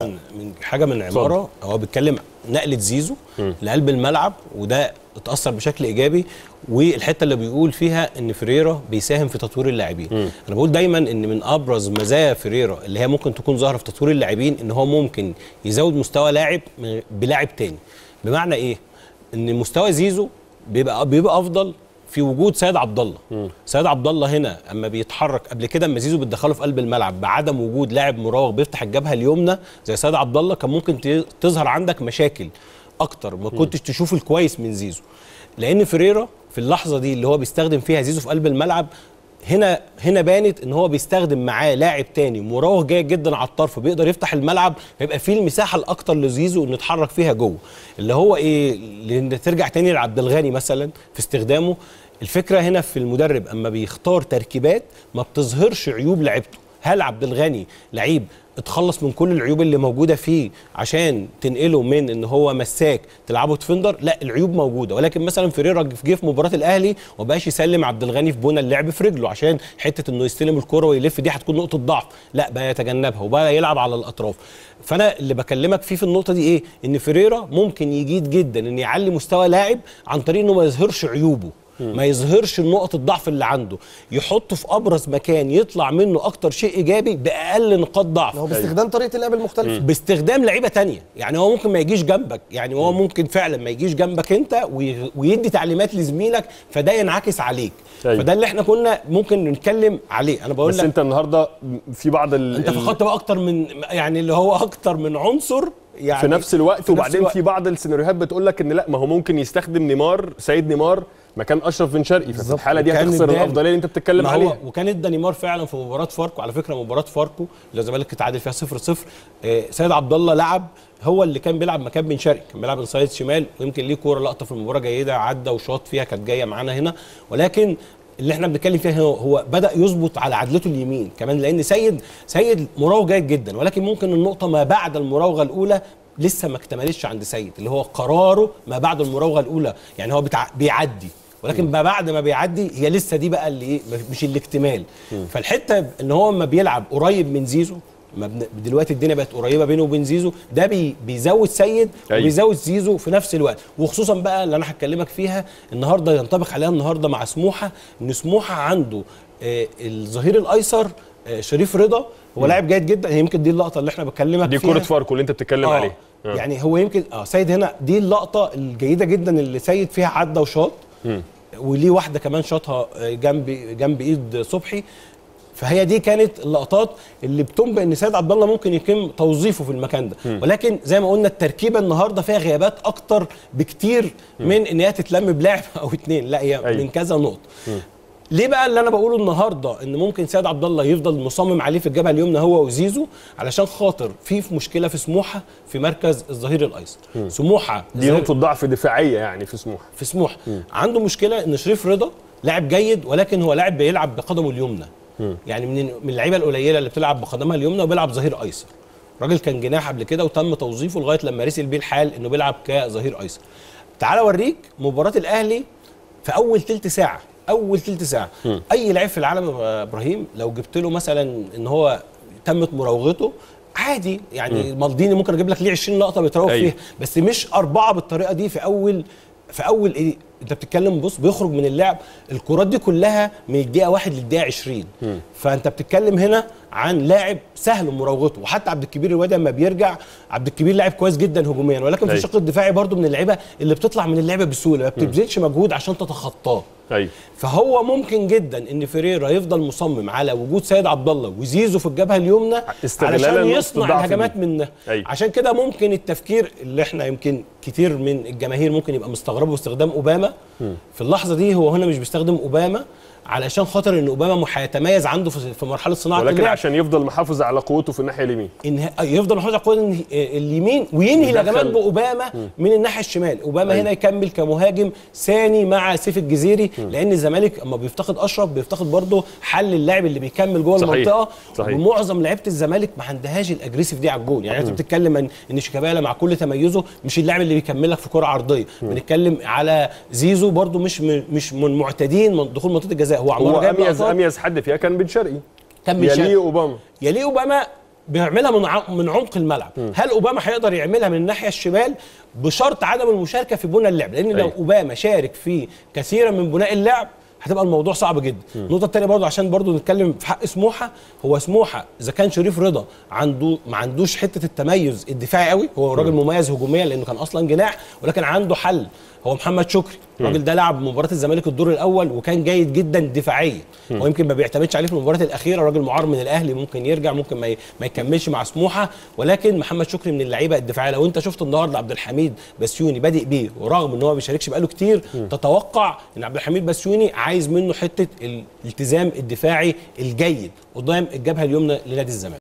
من حاجه من عماره هو بيتكلم نقله زيزو لقلب الملعب وده اتاثر بشكل ايجابي والحته اللي بيقول فيها ان فريرا بيساهم في تطوير اللاعبين انا بقول دايما ان من ابرز مزايا فريرا اللي هي ممكن تكون ظاهره في تطوير اللاعبين ان هو ممكن يزود مستوى لاعب من- بلاعب تاني بمعنى ايه ان مستوى زيزو بيبقى بيبقى افضل في وجود سيد عبد الله سيد عبد الله هنا اما بيتحرك قبل كده اما زيزو بتدخله في قلب الملعب بعدم وجود لاعب مراوغ بيفتح الجبهه اليمنى زي سيد عبد الله كان ممكن ت- تظهر عندك مشاكل اكتر ما كنتش تشوف الكويس من زيزو لان فريرا في اللحظه دي اللي هو بيستخدم فيها زيزو في قلب الملعب هنا هنا بانت ان هو بيستخدم معاه لاعب تاني مراوغ جيد جدا على الطرف بيقدر يفتح الملعب فيبقى فيه المساحه الاكتر لزيزو انه يتحرك فيها جوه اللي هو ايه لان ترجع تاني لعبد الغني مثلا في استخدامه الفكره هنا في المدرب اما بيختار تركيبات ما بتظهرش عيوب لعيبته هل عبد الغني لعيب اتخلص من كل العيوب اللي موجوده فيه عشان تنقله من ان هو مساك تلعبه ديفندر لا العيوب موجوده ولكن مثلا فريرا جه في مباراه الاهلي وبقاش يسلم عبد الغني في بنى اللعب في رجله عشان حته انه يستلم الكره ويلف دي هتكون نقطه ضعف لا بقى يتجنبها وبقى يلعب على الاطراف فانا اللي بكلمك فيه في النقطه دي ايه ان فريرا ممكن يجيد جدا ان يعلي مستوى لاعب عن طريق انه ما يظهرش عيوبه ما يظهرش نقط الضعف اللي عنده يحطه في ابرز مكان يطلع منه اكتر شيء ايجابي باقل نقاط ضعف هو باستخدام طريقه اللعب المختلفه باستخدام لعيبه تانية يعني هو ممكن ما يجيش جنبك يعني هو ممكن فعلا ما يجيش جنبك انت وي- ويدي تعليمات لزميلك فده ينعكس عليك أيوة. فده اللي احنا كنا ممكن نتكلم عليه انا بقول بس لك انت النهارده في بعض ال... انت ال- فقدت بقى اكتر من يعني اللي هو اكتر من عنصر يعني في نفس الوقت في نفس وبعدين الوقت. في بعض السيناريوهات بتقول لك ان لا ما هو ممكن يستخدم نيمار سيد نيمار مكان اشرف بن شرقي ففي بالظبط. الحاله دي وكان هتخسر اداله. الافضليه اللي انت بتتكلم ما هو عليها وكان ادى نيمار فعلا في مباراه فاركو على فكره مباراه فاركو اللي الزمالك اتعادل فيها 0 0 آه سيد عبد الله لعب هو اللي كان بيلعب مكان بن شرقي كان بيلعب انسايد شمال ويمكن ليه كوره لقطه في المباراه جيده عدى وشاط فيها كانت جايه معانا هنا ولكن اللي احنا بنتكلم فيها هو, هو بدا يظبط على عدلته اليمين كمان لان سيد سيد مراوغ جيد جدا ولكن ممكن النقطه ما بعد المراوغه الاولى لسه ما اكتملتش عند سيد اللي هو قراره ما بعد المراوغه الاولى يعني هو بتاع بيعدي ولكن ما بعد ما بيعدي هي لسه دي بقى اللي ايه مش الاكتمال فالحته ان هو ما بيلعب قريب من زيزو ما بن... دلوقتي الدنيا بقت قريبه بينه وبين زيزو ده بي... بيزود سيد أيوة. وبيزود زيزو في نفس الوقت وخصوصا بقى اللي انا هكلمك فيها النهارده ينطبق عليها النهارده مع سموحه ان سموحه عنده آه الظهير الايسر آه شريف رضا هو لاعب جيد جدا هي يمكن دي اللقطه اللي احنا بكلمك دي فيها كره فاركو اللي انت بتتكلم آه. عليها آه. يعني هو يمكن اه سيد هنا دي اللقطه الجيده جدا اللي سيد فيها عدى وشاط وليه واحده كمان شاطها آه، جنب جنب ايد صبحي فهي دي كانت اللقطات اللي بتنبئ ان سيد عبد الله ممكن يتم توظيفه في المكان ده ولكن زي ما قلنا التركيبه النهارده فيها غيابات اكتر بكتير من ان هي تتلم بلاعب او اتنين لا هي أيوة. من كذا نقطه ليه بقى اللي انا بقوله النهارده ان ممكن سيد عبد الله يفضل مصمم عليه في الجبهه اليمنى هو وزيزو علشان خاطر في في مشكله في سموحه في مركز الظهير الايسر سموحه دي الظهير- نقطه ضعف دفاعيه يعني في سموحه في سموحه عنده مشكله ان شريف رضا لاعب جيد ولكن هو لاعب بيلعب بقدمه اليمنى يعني من من اللعيبه القليله اللي بتلعب بقدمها اليمنى وبيلعب ظهير ايسر راجل كان جناح قبل كده وتم توظيفه لغايه لما رسل بيه الحال انه بيلعب كظهير ايسر تعال اوريك مباراه الاهلي في اول تلت ساعه اول تلت ساعه اي لعيب في العالم يا ابراهيم لو جبت له مثلا ان هو تمت مراوغته عادي يعني مالديني ممكن اجيب لك ليه 20 لقطه بيتراوغ أيوة. فيها بس مش اربعه بالطريقه دي في اول في اول ايه انت بتتكلم بص بيخرج من اللعب الكرات دي كلها من الدقيقه واحد للدقيقه 20 فانت بتتكلم هنا عن لاعب سهل مراوغته وحتى عبد الكبير الواد لما بيرجع عبد الكبير لاعب كويس جدا هجوميا ولكن في أيوة. الشق الدفاعي برضو من اللعيبه اللي بتطلع من اللعبه بسهوله ما بتبذلش مجهود عشان تتخطاه ايوه فهو ممكن جدا ان فيريرا يفضل مصمم على وجود سيد عبد الله وزيزو في الجبهه اليمنى استغلالا علشان لنقطة يصنع الضعف الهجمات دي. منها أيوة. عشان كده ممكن التفكير اللي احنا يمكن كتير من الجماهير ممكن يبقى مستغربه باستخدام اوباما في اللحظه دي هو هنا مش بيستخدم اوباما علشان خاطر ان اوباما هيتميز عنده في في مرحله صناعه ولكن اللعب عشان يفضل محافظ على قوته في الناحيه اليمين إنه يفضل محافظ على القوه اليمين وينهي يدخل. الهجمات باوباما من الناحيه الشمال اوباما أيوة. هنا يكمل كمهاجم ثاني مع سيف الجزيري لان الزمالك اما بيفتقد اشرف بيفتقد برضه حل اللاعب اللي بيكمل جوه صحيح. المنطقه صحيح. ومعظم لعيبه الزمالك ما عندهاش الاجريسيف دي على الجون يعني انت بتتكلم عن ان شيكابالا مع كل تميزه مش اللاعب اللي بيكمل لك في كره عرضيه بنتكلم على زيزو برضه مش من مش من معتادين من دخول منطقه الجزاء هو هو عمار جايب اميز لقطات. اميز حد فيها كان بن شرقي كان يليه بيشارك اوباما يليه اوباما بيعملها من ع- من عمق الملعب هل اوباما هيقدر يعملها من الناحيه الشمال بشرط عدم المشاركه في بناء اللعب لان لو أيوة. اوباما شارك في كثيرا من بناء اللعب هتبقى الموضوع صعب جدا النقطه الثانيه برضو عشان برضو نتكلم في حق سموحه هو سموحه اذا كان شريف رضا عنده ما عندوش حته التميز الدفاعي قوي هو راجل مميز هجوميا لانه كان اصلا جناح ولكن عنده حل هو محمد شكري الراجل ده لعب مباراه الزمالك الدور الاول وكان جيد جدا دفاعيا هو يمكن ما بيعتمدش عليه في المباراه الاخيره راجل معار من الاهلي ممكن يرجع ممكن ما ي- ما يكملش مع سموحه ولكن محمد شكري من اللعيبه الدفاعيه لو انت شفت النهارده عبد الحميد بسيوني بادئ بيه ورغم ان هو ما بيشاركش بقاله كتير تتوقع ان عبد الحميد بسيوني عايز منه حته الالتزام الدفاعي الجيد قدام الجبهه اليمنى لنادي الزمالك